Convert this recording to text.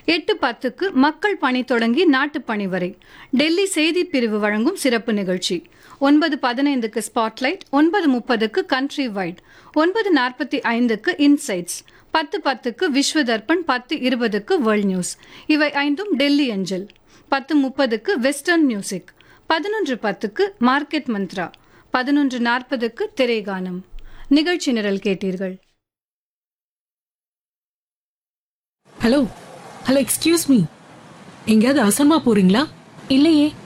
எட்டு பத்துக்கு மக்கள் பணி தொடங்கி நாட்டுப் பணி வரை டெல்லி செய்தி பிரிவு வழங்கும் சிறப்பு நிகழ்ச்சி ஒன்பது பதினைந்துக்கு ஸ்பாட்லைட் ஒன்பது முப்பதுக்கு கண்ட்ரி வைட் ஒன்பது நாற்பத்தி ஐந்துக்கு இன்சைட்ஸ் பத்து பத்துக்கு விஸ்வ தர்ப்பண் பத்து இருபதுக்கு வேர்ல்ட் நியூஸ் இவை ஐந்தும் டெல்லி அஞ்சல் பத்து முப்பதுக்கு வெஸ்டர்ன் மியூசிக் பதினொன்று பத்துக்கு மார்க்கெட் மந்த்ரா பதினொன்று நாற்பதுக்கு திரைகானம் நிகழ்ச்சி நிரல் கேட்டீர்கள் ஹலோ ஹலோ எக்ஸ்கியூஸ் மீ எங்கேயாவது அவசரமா போறீங்களா இல்லையே